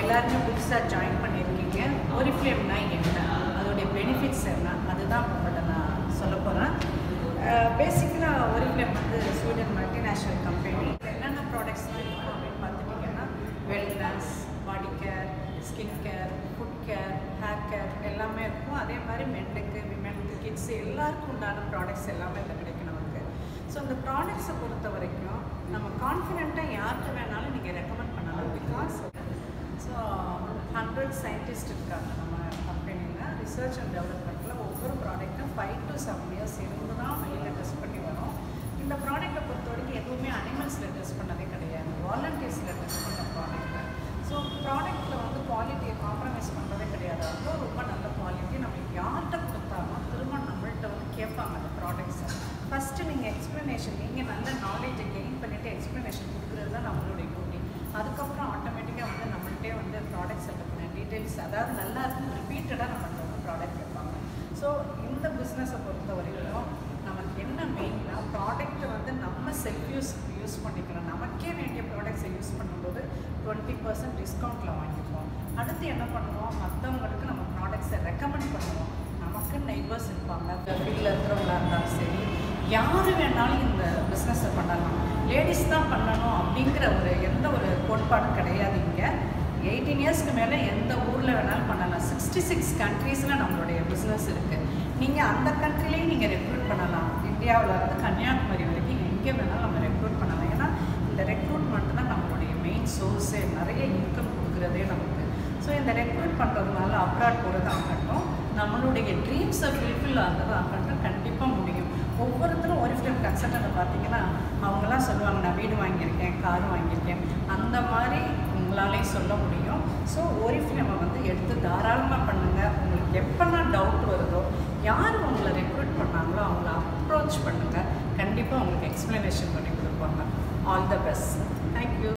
எல்லாருமே புதுசாக ஜாயின் பண்ணியிருக்கீங்க ஒரு ஃப்ளேம்னா என்ன அதோடைய பெனிஃபிட்ஸ் என்ன அதுதான் உங்கள்கிட்ட நான் சொல்ல போகிறேன் பேசிக்கலாக ஒரு ஃப்ளேம் வந்து ஸ்வீடன் மல்டிநேஷ்னல் கம்பெனி என்னென்ன ப்ராடக்ட்ஸ்லாம் இருக்கும் அப்படின்னு பார்த்துட்டிங்கன்னா wellness body care skin care food care hair care எல்லாமே இருக்கும் அதே மாதிரி மென்னுக்கு விமென்க்கு கிட்ஸ் எல்லாருக்கும் உண்டான ப்ராடக்ட்ஸ் எல்லாமே இதில் கிடைக்கும் நமக்கு ஸோ இந்த ப்ராடக்ட்ஸை பொறுத்த வரைக்கும் நம்ம கான்ஃபிடென்ட்டாக யாருக்கு வேணாலும் நீங்கள் ரெக்கமெண்ட் பண்ணலாம் பிகாஸ் ஸோ ஹண்ட்ரட் சயின்டிஸ்ட் இருக்காங்க நம்ம கம்பெனியில் ரிசர்ச் அண்ட் டெவலப்மெண்ட்டில் ஒவ்வொரு ப்ராடக்ட்டும் ஃபைவ் டு செவன் இயர்ஸ் இருந்து தான் வெளியில் டெஸ்ட் பண்ணி வரும் இந்த ப்ராடக்ட்டை பொறுத்த வரைக்கும் எதுவுமே அனிமல்ஸில் டெஸ்ட் பண்ணதே கிடையாது வாலண்டியர்ஸில் டெஸ்ட் பண்ண ப்ராடக்ட் ஸோ ப்ராடக்ட்டில் வந்து குவாலிட்டியை காம்ப்ரமைஸ் பண்ணுறதே கிடையாது அவ்வளோ ரொம்ப நல்ல குவாலிட்டி நம்ம யார்கிட்ட கொடுத்தாலும் திரும்ப நம்மள்கிட்ட வந்து கேட்பாங்க அந்த ப்ராடக்ட்ஸை ஃபஸ்ட்டு நீங்கள் எக்ஸ்ப்ளனேஷன் நீங்கள் நல்ல நாலேஜை கெயின் பண்ணிவிட்டு எக்ஸ்ப்ளனேஷன் கொடுக்குறது தான் நம்மளுடைய டியூட்டி அதுக்கப்புறம் ஆட்டோமேட்டிக்காக வந்து நம்மள்கிட்டே வந்து ப்ராடக்ட்ஸை பற்றின டீட்டெயில்ஸ் அதாவது நல்லா இருக்கும் ரிப்பீட்டடாக நம்மள்ட்ட வந்து ப்ராடக்ட் கேட்பாங்க ஸோ இந்த பிஸ்னஸை பொறுத்த வரைக்கும் நமக்கு என்ன மெயின்னா ப்ராடக்ட்டை வந்து நம்ம செல்ஃப் யூஸ் யூஸ் பண்ணிக்கலாம் நமக்கே வேண்டிய ப்ராடக்ட்ஸை யூஸ் பண்ணும்போது டுவெண்ட்டி பர்சன்ட் டிஸ்கவுண்ட்டில் வாங்கிப்போம் அடுத்து என்ன பண்ணுவோம் மற்றவங்களுக்கு நம்ம ப்ராடக்ட்ஸை ரெக்கமெண்ட் பண்ணுவோம் நமக்கு நெய்பர்ஸ் இருப்பாங்க ஃபீல்டில் இருக்கிறவங்களா இருந்தாலும் சரி யார் வேணாலும் இந்த பிஸ்னஸை பண்ணலாம் லேடிஸ் தான் பண்ணணும் அப்படிங்கிற ஒரு எந்த ஒரு கோட்பாடும் கிடையாது இங்கே எயிட்டீன் இயர்ஸ்க்கு மேலே எந்த ஊரில் வேணாலும் பண்ணலாம் சிக்ஸ்டி சிக்ஸ் கண்ட்ரீஸில் நம்மளுடைய பிஸ்னஸ் இருக்குது நீங்கள் அந்த கண்ட்ரிலையும் நீங்கள் ரெக்ரூட் பண்ணலாம் இந்தியாவில் இருந்து கன்னியாகுமரி வரைக்கும் எங்கே வேணாலும் நம்ம ரெக்ரூட் பண்ணலாம் ஏன்னா இந்த ரெக்ரூட்மெண்ட் தான் நம்மளுடைய மெயின் சோர்ஸே நிறைய இன்கம் கொடுக்குறதே நமக்கு ஸோ இந்த ரெக்ரூட் பண்ணுறதுனால அப்ராட் போகிறது ஆகட்டும் நம்மளுடைய ட்ரீம்ஸை ஃபுல்ஃபில் ஆகிறது ஆகட்டும் கண்டிப்பாக முடியும் ஒவ்வொருத்தரும் ஒரு ஃபிலிம் கன்சல்டனை பார்த்தீங்கன்னா அவங்களாம் சொல்லுவாங்க நான் வீடு வாங்கியிருக்கேன் கார் வாங்கியிருக்கேன் அந்த மாதிரி உங்களாலே சொல்ல முடியும் ஸோ ஒரு ஃபிலிமை வந்து எடுத்து தாராளமாக பண்ணுங்கள் உங்களுக்கு எப்போல்லாம் டவுட் வருதோ யார் உங்களை ரெக்ரூட் பண்ணாங்களோ அவங்கள அப்ரோச் பண்ணுங்கள் கண்டிப்பாக உங்களுக்கு எக்ஸ்ப்ளனேஷன் பண்ணி கொடுப்பாங்க ஆல் த பெஸ்ட் தேங்க்யூ